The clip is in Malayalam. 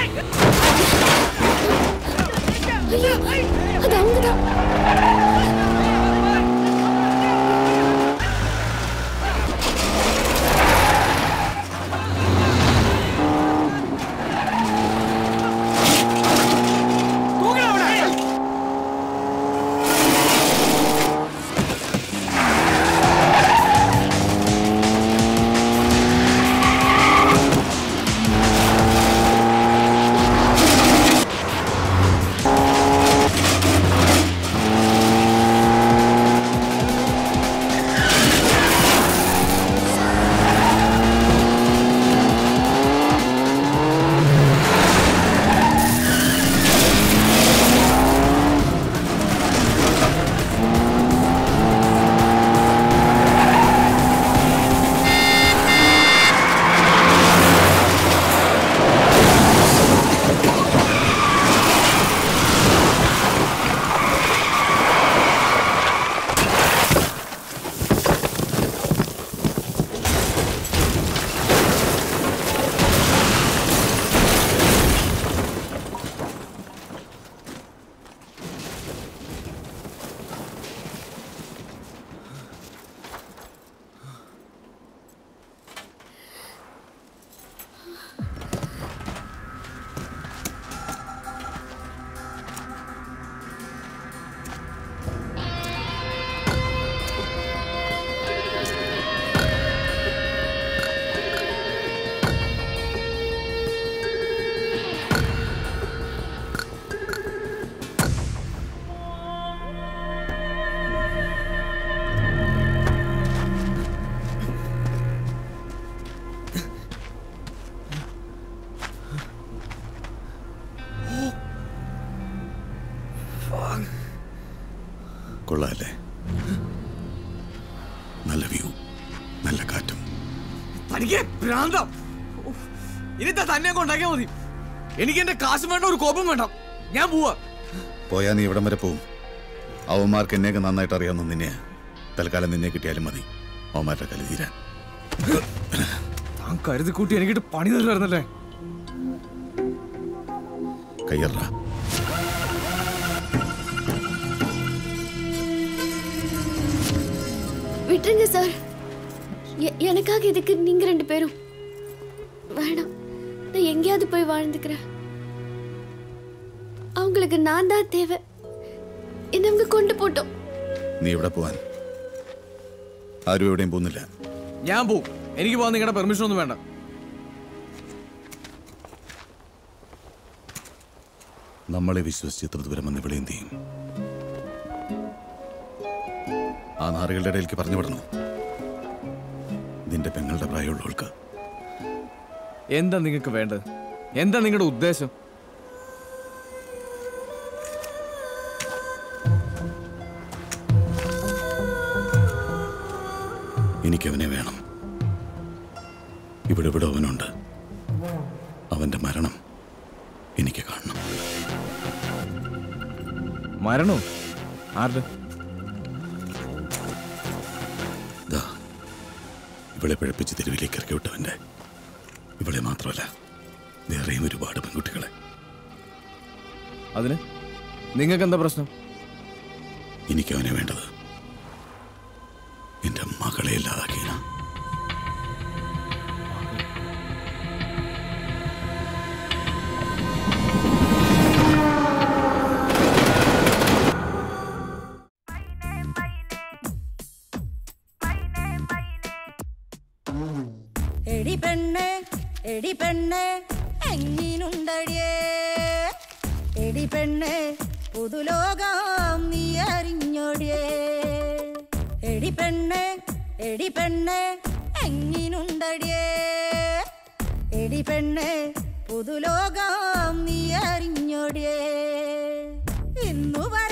ஐயோ அது அவங்கதான் കൊള്ളാല്ലേ നല്ല വ്യൂ നല്ല കാറ്റും തനിക്ക് ഭ്രാന്തം ഉഫ്. ഇനി താൻ തന്നെ കൊണ്ടാക്കിയാ മതി എനിക്ക് എന്റെ കാശും വേണ്ട ഒരു കോപം വേണ്ട ഞാൻ പോവാ പോയാ നീ ഇവിടം വരെ പോവും അവന്മാർക്ക് എന്നെയൊക്കെ നന്നായിട്ട് അറിയാവുന്ന നിന്നെ തൽക്കാലം നിന്നെ കിട്ടിയാലും മതി അവന്മാരുടെ കലി തീരാൻ താൻ കരുതി കൂട്ടി എനിക്കിട്ട് പണി തരുമായിരുന്നല്ലേ കയ്യറ விட்டுருங்க சார் எ- எனக்காக இதுக்கு நீங்க ரெண்டு பேரும் வேணாம் நான் எங்கேயாவது போய் வாழ்ந்துக்கிறேன் அவங்களுக்கு நான் தான் தேவை என்ன அவங்க கொண்டு போட்டோம் നീ ഇവിടെ പോവാൻ ആരും എവിടെയും പോകുന്നില്ല ഞാൻ പോവും എനിക്ക് പോകാൻ നിങ്ങളുടെ പെർമിഷൻ ഒന്നും വേണ്ട നമ്മളെ വിശ്വസിച്ച് ഇത്ര ദൂരം വന്ന് ഇവിടെ എന്ത് ചെയ്യും ആ നാറുകളുടെ ഇടയിലേക്ക് പറഞ്ഞു വിടണോ നിന്റെ പെങ്ങളുടെ പ്രായമുള്ളവൾക്ക് എന്താ നിങ്ങൾക്ക് വേണ്ടത് എന്താ നിങ്ങളുടെ ഉദ്ദേശം എനിക്കവനെ വേണം ഇവിടെ ഇവിടെ അവനുണ്ട് അവന്റെ മരണം എനിക്ക് കാണണം മരണോ ആരുടെ ദാ ഇവളെ പിഴപ്പിച്ച് തെരുവിലേക്ക് ഇറക്കി വിട്ടവന്റെ ഇവളെ മാത്രമല്ല വേറെയും ഒരുപാട് പെൺകുട്ടികളെ അതിന് നിങ്ങൾക്ക് എന്താ പ്രശ്നം എനിക്കവനെ വേണ്ടത് എന്റെ മകളെ ഇല്ലാതാക്കിയ എടി പെണ്ണെ എടി പെണ്ണെ എങ്ങിനുണ്ടടിയേ എടി പെണ്ണെ പുതുലോകം നീ അറിഞ്ഞോടിയേ എടി പെണ്ണെ എടി പെണ്ണെ എങ്ങിനുണ്ടടിയേ എടി പെണ്ണെ പുതുലോകം നീ അറിഞ്ഞോടിയേ ഇന്നു വരെ